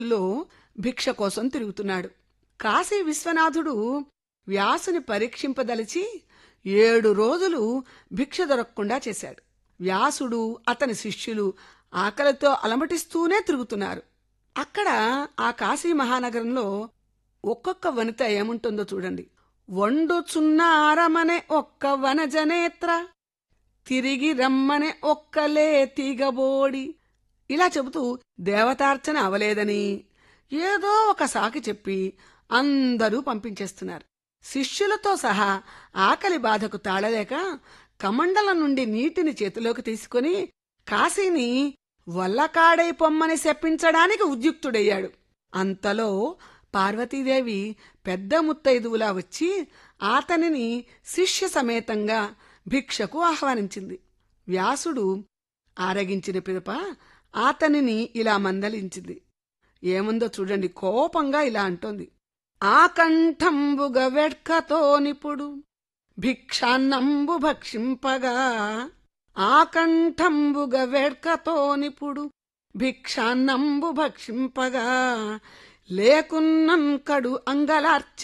లో భిక్ష కోసం తిరుగుతున్నాడు కాశీ విశ్వనాథుడు వ్యాసుని పరీక్షింపదలిచి ఏడు రోజులు భిక్ష దొరకకుండా చేశాడు వ్యాసుడు అతని శిష్యులు ఆకలితో అలమటిస్తూనే తిరుగుతున్నారు అక్కడ ఆ కాశీ మహానగరంలో ఒక్కొక్క వనిత ఏముంటుందో చూడండి వండుచున్నారమనే ఒక్క వనజనేత్ర తిరిగి రమ్మనే ఒక్కలే తీగబోడి ఇలా చెబుతూ దేవతార్చన అవలేదని ఏదో ఒక సాకి చెప్పి అందరూ పంపించేస్తున్నారు శిష్యులతో సహా ఆకలి బాధకు తాళలేక కమండలం నుండి నీటిని చేతిలోకి తీసుకుని కాశీని వల్లకాడై పొమ్మని శపించడానికి ఉద్యుక్తుడయ్యాడు అంతలో పార్వతీదేవి పెద్ద ముత్తైదువులా వచ్చి అతనిని శిష్య సమేతంగా భిక్షకు ఆహ్వానించింది వ్యాసుడు ఆరగించిన పిదప అతనిని ఇలా మందలించింది ఏముందో చూడండి కోపంగా ఇలా అంటోంది ఆకంఠంబుగ వెడ్కతో నిపుడు భిక్షాన్నంబు భక్షింపగా ఆకంఠంబుగ వెడ్కతో నిపుడు భిక్షాన్నంబు భక్షింపగా లేకున్నం కడు అంగలార్చి